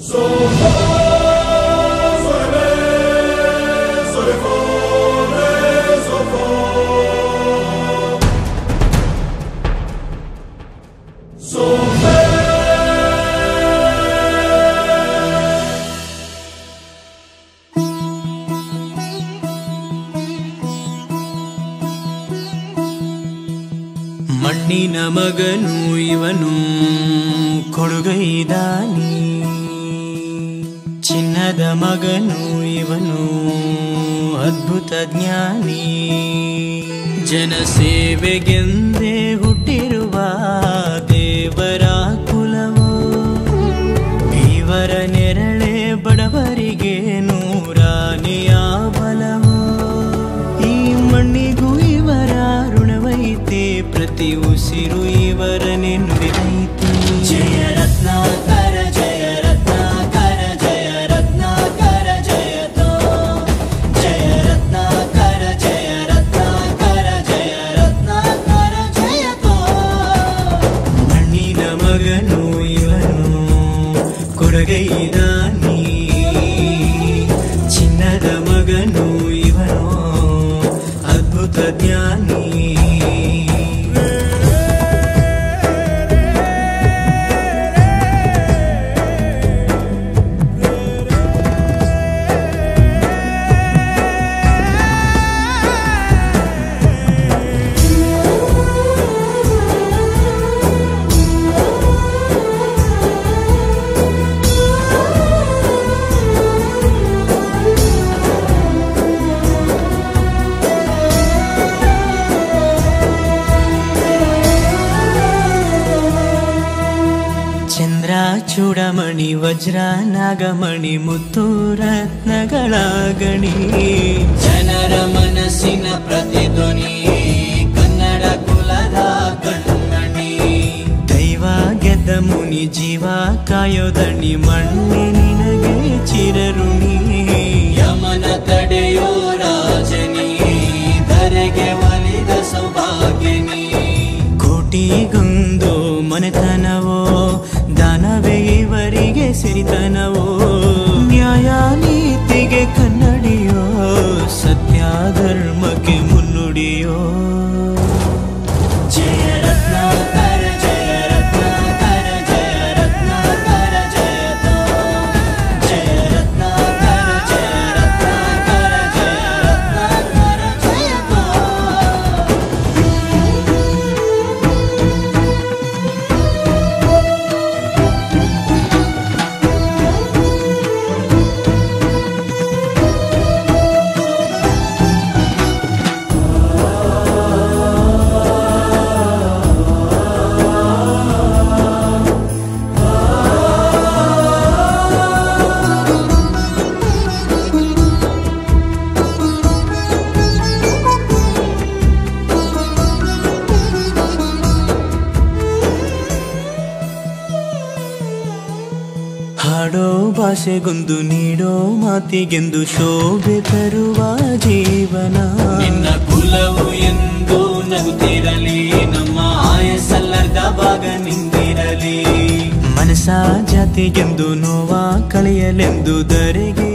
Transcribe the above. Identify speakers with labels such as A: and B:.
A: ಮಣ್ಣಿನ ಮಗನು ಇವನು ಕೊಡುಗೈದಾನಿ ಚಿನ್ನದ ಮಗನು ಇವನು ಅದ್ಭುತ ಜ್ಞಾನಿ ಜನಸೇವೆಗೆಂದೇ ಹುಟ್ಟಿರುವ ದೇವರ ಕುಲವು ಇವರ ನೆರಳೆ ಬಡವರಿಗೆ ನೂರಾನೆಯ ಬಲವು ಈ ಮಣ್ಣಿಗೂ ಇವರ ಋಣವೈತೆ ಪ್ರತಿ ಉಸಿರು ಇವರ ನೆನ್ಪಿದೈತೆ ಜಯ ರತ್ನಾಕರ ಜಯ ರತ್ನಾಕರ ಜಯ ರತ್ನಾಕರ ಜಯತೋ ಜಯ ರತ್ನಾಕರ ಜಯ ರತ್ನಾಕರ ಜಯ ರತ್ನಾಕರ ಜಯತೋ ಮಣ್ಣಿನ ಮಗನು ಇವನು ಕೊಡಗೈದಾನಿ ಚಿನ್ನದ ಮಗನು ಇವನು ಅದ್ಭುತ ಜ್ಞಾನಿ ಚಂದ್ರ ಚೂಡಮಣಿ ವಜ್ರ ನಾಗಮಣಿ ಮುತ್ತು ರತ್ನಗಳ ಗಣಿ ಜನರ ಮನಸ್ಸಿನ ಪ್ರತಿಧ್ವನಿ ಕನ್ನಡ ಕುಲದ ಕಣ್ಮಣಿ ದೈವ ಗೆದ್ದ ಮುನಿ ಜೀವ ಕಾಯೋದಣಿ ಮಣ್ಣೆ ನಿನಗೆ ಚಿರಋಣಿ ಯಮನ ತಡೆಯೋ ರಾಜನಿ ಧರೆಗೆ ಒಲಿದ ಸೌಭಾಗ್ಯನಿ ಕೋಟಿಗೊಂದು ಮನೆತನವೋ ದಾನವೇ ಇವರಿಗೆ ಸಿರಿತನವೋ ನ್ಯಾಯ ನೀತಿಗೆ ಕನ್ನಡಿಯೋ ಸತ್ಯ ಧರ್ಮಕ್ಕೆ ಮುನ್ನುಡಿಯೋ ಜಯ ರತ್ನಾಕರ ಜಯ ರತ್ನಾಕರ ಜಯ ರತ್ನಾಕರ ಜಯತೋ ಜಯ ರತ್ನಾಕರ ಜಯ ರತ್ನಾಕರ ಜಯ ರತ್ನಾಕರ ಜಯತೋ ಹಾಡೋ ಭಾಷೆಗೊಂದು ನೀಡೋ ಮಾತಿಗೆಂದು ಶೋಭೆ ತರುವ ಜೀವನ ನಿನ್ನ ಕುಲವು ಎಂದು ನಗುತ್ತಿರಲಿ ನಮ್ಮ ಆಯಸ್ಸಲ್ಲರ್ಧ ಭಾಗ ನಿಂದಿರಲಿ ಮನಸ ಜಾತಿಗೆಂದು ನೋವ ಕಳೆಯಲೆಂದು ಧರೆಗೆ